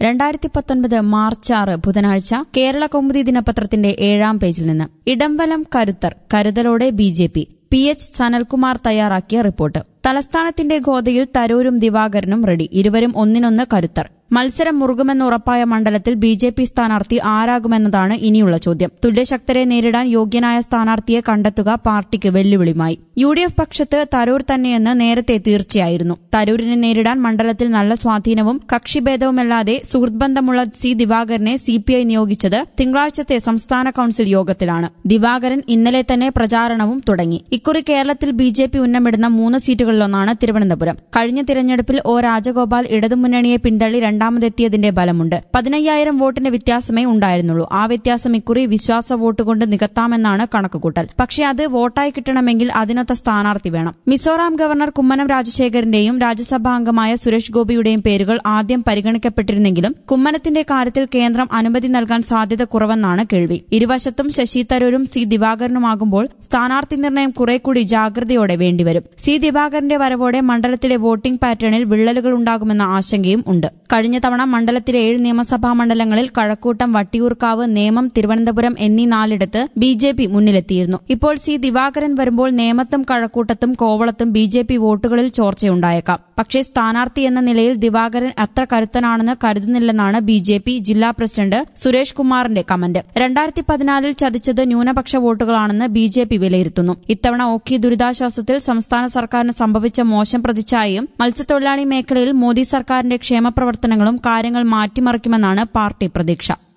രണ്ടായിരത്തി പത്തൊൻപത് മാർച്ച് ആറ് ബുധനാഴ്ച കേരള കൗമുദി ദിനപത്രത്തിന്റെ ഏഴാം പേജിൽ നിന്ന് ഇടംബലം കരുത്തർ കരുതലോടെ B J P P H Sanalkumar തയ്യാറാക്കിയ റിപ്പോർട്ട് തലസ്ഥാനത്തിന്റെ ഗോതയിൽ തരൂരും ദിവാകരനും റെഡി ഇരുവരും ഒന്നിനൊന്ന് കരുത്തർ മത്സരം മുറുകുമെന്ന് ഉറപ്പായ മണ്ഡലത്തിൽ ബി ജെ പി സ്ഥാനാർത്ഥി ആരാകുമെന്നതാണ് ഇനിയുള്ള ചോദ്യം തുല്യശക്തരെ നേരിടാൻ യോഗ്യനായ സ്ഥാനാർത്ഥിയെ കണ്ടെത്തുക പാർട്ടിക്ക് വെല്ലുവിളിയുമായി യു ഡി എഫ് പക്ഷത്ത് തരൂർ തന്നെയെന്ന് നേരത്തെ തീർച്ചയായിരുന്നു തരൂരിനെ നേരിടാൻ മണ്ഡലത്തിൽ നല്ല സ്വാധീനവും കക്ഷിഭേദവുമല്ലാതെ സുഹൃത്ബന്ധമുള്ള സി ദിവാകരനെ സി പി ഐ നിയോഗിച്ചത് തിങ്കളാഴ്ചത്തെ സംസ്ഥാന കൌൺസിൽ യോഗത്തിലാണ് ദിവാകരൻ ഇന്നലെ തന്നെ പ്രചാരണവും തുടങ്ങി ഇക്കുറി കേരളത്തിൽ ബി ജെ പി ഉന്നമിടുന്ന മൂന്ന് സീറ്റുകളിലൊന്നാണ് തിരുവനന്തപുരം കഴിഞ്ഞ തിരഞ്ഞെടുപ്പിൽ ഒ രാജഗോപാൽ ഇടതുമുന്നണിയെ പിന്തള്ളി രണ്ടാമതെത്തിയതിന്റെ ബലമുണ്ട് പതിനയ്യായിരം വോട്ടിന്റെ വ്യത്യാസമേ ഉണ്ടായിരുന്നുള്ളൂ ആ വ്യത്യാസം ഇക്കുറി വിശ്വാസ വോട്ട് കൊണ്ട് നികത്താമെന്നാണ് കണക്കുകൂട്ടൽ പക്ഷേ അത് വോട്ടായി കിട്ടണമെങ്കിൽ അതിനൊത്ത സ്ഥാനാർത്ഥി വേണം മിസോറാം ഗവർണർ കുമ്മനം രാജശേഖരന്റെയും രാജ്യസഭാ അംഗമായ സുരേഷ് ഗോപിയുടെയും പേരുകൾ ആദ്യം പരിഗണിക്കപ്പെട്ടിരുന്നെങ്കിലും കുമ്മനത്തിന്റെ കാര്യത്തിൽ കേന്ദ്രം അനുമതി നൽകാൻ സാധ്യത കുറവെന്നാണ് കേൾവി ഇരുവശത്തും ശശി തരൂരും സി ദിവാകരനുമാകുമ്പോൾ സ്ഥാനാർത്ഥി നിർണയം കുറെ കൂടി ജാഗ്രതയോടെ വേണ്ടിവരും സി ദിവാകരന്റെ വരവോടെ മണ്ഡലത്തിലെ വോട്ടിംഗ് പാറ്റേണിൽ വിള്ളലുകൾ ഉണ്ടാകുമെന്ന ആശങ്കയും ഉണ്ട് കഴിഞ്ഞ തവണ മണ്ഡലത്തിലെ ഏഴ് നിയമസഭാ മണ്ഡലങ്ങളിൽ കഴക്കൂട്ടം വട്ടിയൂർക്കാവ് നേമം തിരുവനന്തപുരം എന്നീ നാലിടത്ത് ബി ജെ പി മുന്നിലെത്തിയിരുന്നു ഇപ്പോൾ സി ദിവാകരൻ വരുമ്പോൾ നേമത്തും കഴക്കൂട്ടത്തും കോവളത്തും ബി ജെ പി വോട്ടുകളിൽ ചോർച്ചയുണ്ടായേക്കാം പക്ഷേ സ്ഥാനാർത്ഥി എന്ന നിലയിൽ ദിവാകരൻ അത്ര കരുത്തനാണെന്ന് കരുതുന്നില്ലെന്നാണ് ബി ജെ പി ജില്ലാ പ്രസിഡന്റ് സുരേഷ് കുമാറിന്റെ കമന്റ് രണ്ടായിരത്തി പതിനാലിൽ ചതിച്ചത് ന്യൂനപക്ഷ വോട്ടുകളാണെന്ന് ബി ജെ പി വിലയിരുത്തുന്നു ഇത്തവണ ഓഖി ദുരിതാശ്വാസത്തിൽ സംസ്ഥാന സർക്കാരിന് സംഭവിച്ച മോശം പ്രതിച്ഛായയും മത്സ്യത്തൊഴിലാളി മേഖലയിൽ മോദി സർക്കാരിന്റെ ക്ഷേമപ്രവർത്തനങ്ങളും കാര്യങ്ങൾ മാറ്റിമറിക്കുമെന്നാണ് പാർട്ടി പ്രതീക്ഷ